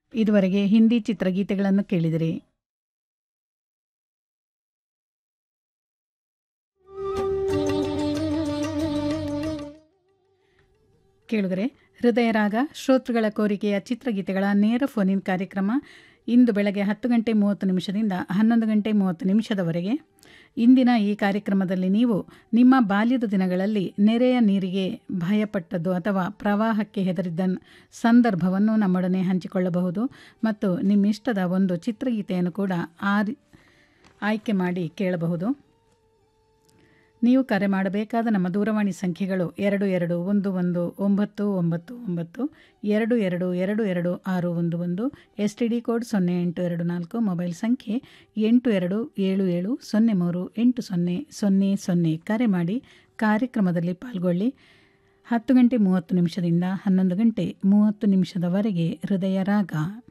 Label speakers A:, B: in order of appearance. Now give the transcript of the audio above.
A: ಇದುವರೆಗೆ ಹಿಂದಿ ಚಿತ್ರಗೀತೆಗಳನ್ನು ಕೇಳಿದಿರಿ ಕೇಳಿದರೆ ಹೃದಯ ರಾಗ ಶ್ರೋತೃಗಳ ಕೋರಿಕೆಯ ಚಿತ್ರಗೀತೆಗಳ ನೇರ ಫೋನಿನ್ ಕಾರ್ಯಕ್ರಮ ಇಂದು ಬೆಳಗ್ಗೆ ಹತ್ತು ಗಂಟೆ ಮೂವತ್ತು ನಿಮಿಷದಿಂದ ಹನ್ನೊಂದು ಗಂಟೆ ಮೂವತ್ತು ನಿಮಿಷದವರೆಗೆ ಇಂದಿನ ಈ ಕಾರ್ಯಕ್ರಮದಲ್ಲಿ ನೀವು ನಿಮ್ಮ ಬಾಲ್ಯದ ದಿನಗಳಲ್ಲಿ ನೆರೆಯ ನೀರಿಗೆ ಭಯಪಟ್ಟದ್ದು ಅಥವಾ ಪ್ರವಾಹಕ್ಕೆ ಹೆದರಿದ್ದ ಸಂದರ್ಭವನ್ನು ನಮ್ಮೊಡನೆ ಹಂಚಿಕೊಳ್ಳಬಹುದು ಮತ್ತು ನಿಮ್ಮಿಷ್ಟದ ಒಂದು ಚಿತ್ರಗೀತೆಯನ್ನು ಕೂಡ ಆರಿ ಆಯ್ಕೆ ಮಾಡಿ ಕೇಳಬಹುದು ನೀವು ಕರೆ ಮಾಡಬೇಕಾದ ನಮ್ಮ ದೂರವಾಣಿ ಸಂಖ್ಯೆಗಳು ಎರಡು ಎರಡು ಒಂದು ಒಂದು ಒಂಬತ್ತು ಒಂಬತ್ತು ಒಂಬತ್ತು ಎರಡು ಎರಡು ಎರಡು ಎರಡು ಆರು ಒಂದು ಒಂದು ಎಸ್ ಟಿ ಡಿ ಕೋಡ್ ಸೊನ್ನೆ ಎಂಟು ಎರಡು ನಾಲ್ಕು ಮೊಬೈಲ್ ಸಂಖ್ಯೆ ಎಂಟು ಎರಡು ಏಳು ಏಳು ಸೊನ್ನೆ ಮೂರು ಎಂಟು ಸೊನ್ನೆ ಸೊನ್ನೆ ಸೊನ್ನೆ ಕರೆ ಮಾಡಿ ಕಾರ್ಯಕ್ರಮದಲ್ಲಿ ಪಾಲ್ಗೊಳ್ಳಿ ಹತ್ತು ಗಂಟೆ ಮೂವತ್ತು ನಿಮಿಷದಿಂದ ಹನ್ನೊಂದು ಗಂಟೆ ಮೂವತ್ತು ನಿಮಿಷದವರೆಗೆ ಹೃದಯ ರಾಗ